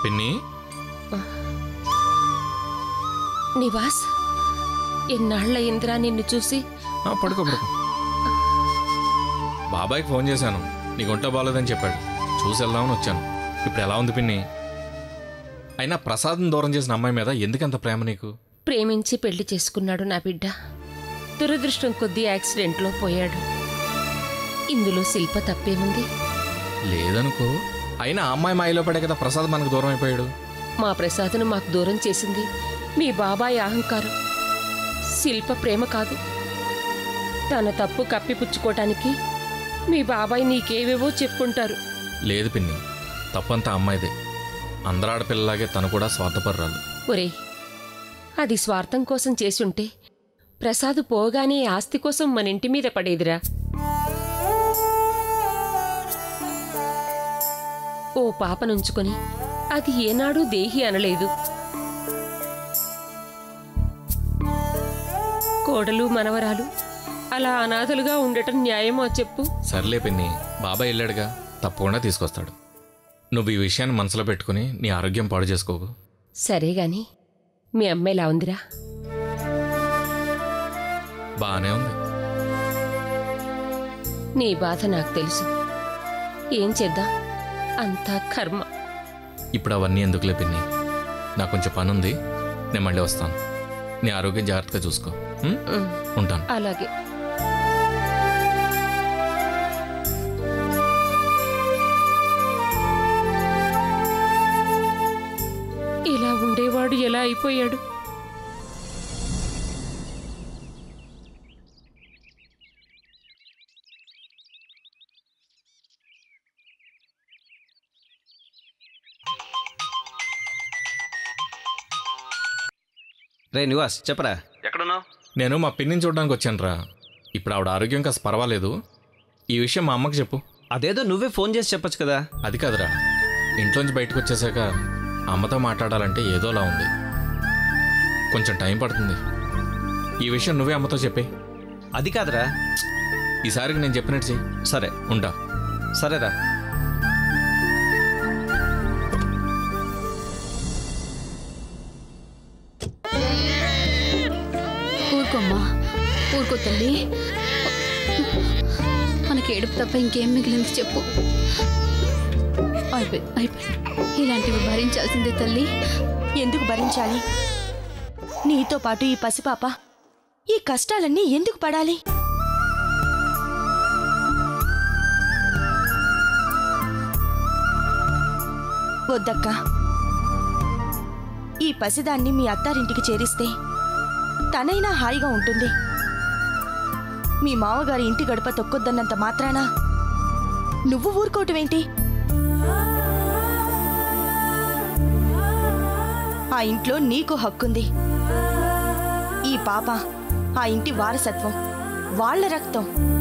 పిన్ని నివాస్ ఎన్నాళ్ళయిందిరా నిన్ను చూసి ఆ, పడుకో పడుకో బాబాయ్కి ఫోన్ చేశాను నీకు ఒంట్లో బాగోలేదని చెప్పాడు చూసి వెళ్దామని వచ్చాను ఇప్పుడు ఎలా ఉంది పిన్ని అయినా ప్రసాదం దూరం చేసిన అమ్మాయి మీద ఎందుకంత ప్రేమ నీకు ప్రేమించి పెళ్లి చేసుకున్నాడు నా బిడ్డ దురదృష్టం కొద్దీ యాక్సిడెంట్లో పోయాడు ఇందులో శిల్ప తప్పేముంది లేదనుకో అయినా ఆ అమ్మాయి మాయలో పడే కదా ప్రసాద్ మనకు దూరం అయిపోయాడు మా ప్రసాద్ను మాకు దూరం చేసింది మీ బాబాయ్ అహంకారం శిల్ప ప్రేమ కాదు తన తప్పు కప్పిపుచ్చుకోవటానికి మీ బాబాయ్ నీకేవేవో చెప్పుకుంటారు లేదు పిన్ని తప్పంతా అమ్మాయిదే అందరు ఆడపిల్లలాగే తను కూడా స్వార్థపర్రాలు ఒరేయ్ అది స్వార్థం కోసం చేసుంటే ప్రసాద్ పోగానే ఆస్తి కోసం మన ఇంటి మీద పడేదిరా ఓ పాపనుంచుకొని అది ఏనాడూ దేహి అనలేదు కోడలు మనవరాలు అలా అనాథలుగా ఉండటం న్యాయమో చెప్పు సర్లే పిన్ని బాబాయ్ వెళ్ళాడుగా తప్పకుండా తీసుకొస్తాడు నువ్వు ఈ విషయాన్ని మనసులో పెట్టుకుని నీ ఆరోగ్యం పాడు చేసుకోకు సరే గాని మీ అమ్మాయిలా ఉందిరా బాగానే ఉంది నీ బాధ నాకు తెలుసు ఏం చేద్దాం అంతా కర్మ ఇప్పుడు అవన్నీ ఎందుకులే పిన్ని నాకు కొంచెం పని ఉంది నేను మళ్ళీ వస్తాను నీ ఆరోగ్యం జాగ్రత్తగా చూసుకో ఉం? ఉమ్, ఉంటాను అలాగే ఇలా ఉండేవాడు ఎలా అయిపోయాడు రే నివాస్ చెప్పరా ఎక్కడున్నావు నేను మా పిన్నిని చూడడానికి వచ్చాను రా ఇప్పుడు ఆవిడ ఆరోగ్యం కాస్త పర్వాలేదు ఈ విషయం మా అమ్మకి చెప్పు అదేదో నువ్వే ఫోన్ చేసి చెప్పొచ్చు కదా అది కాదురా ఇంట్లోంచి బయటకు వచ్చేసాక అమ్మతో మాట్లాడాలంటే ఏదోలా ఉంది కొంచెం టైం పడుతుంది ఈ విషయం నువ్వే అమ్మతో చెప్పే అది కాదురా ఈసారికి నేను చెప్పినట్టు చెయ్యి సరే ఉంటా సరేరా ఊరుకోమ్మా ఊరుకో తల్లి మనకి ఏడుపు తప్ప ఇంకేం మిగిలింది చెప్పు అయిపోయి అయిపోయి ఇలాంటివి భరించాల్సిందే తల్లి ఎందుకు భరించాలి నీతో పాటు ఈ పసిపాప ఈ కష్టాలన్నీ ఎందుకు పడాలి వద్దక్క ఈ పసిదాన్ని మీ అత్తారింటికి చేరిస్తే తనైనా హాయిగా ఉంటుంది మీ మామగారి ఇంటి గడప తొక్కొద్దన్నంత మాత్రాన నువ్వు ఊరుకోవటమేంటి ఆ ఇంట్లో నీకు హక్కుంది ఈ పాప ఆ ఇంటి వారసత్వం వాళ్ళ రక్తం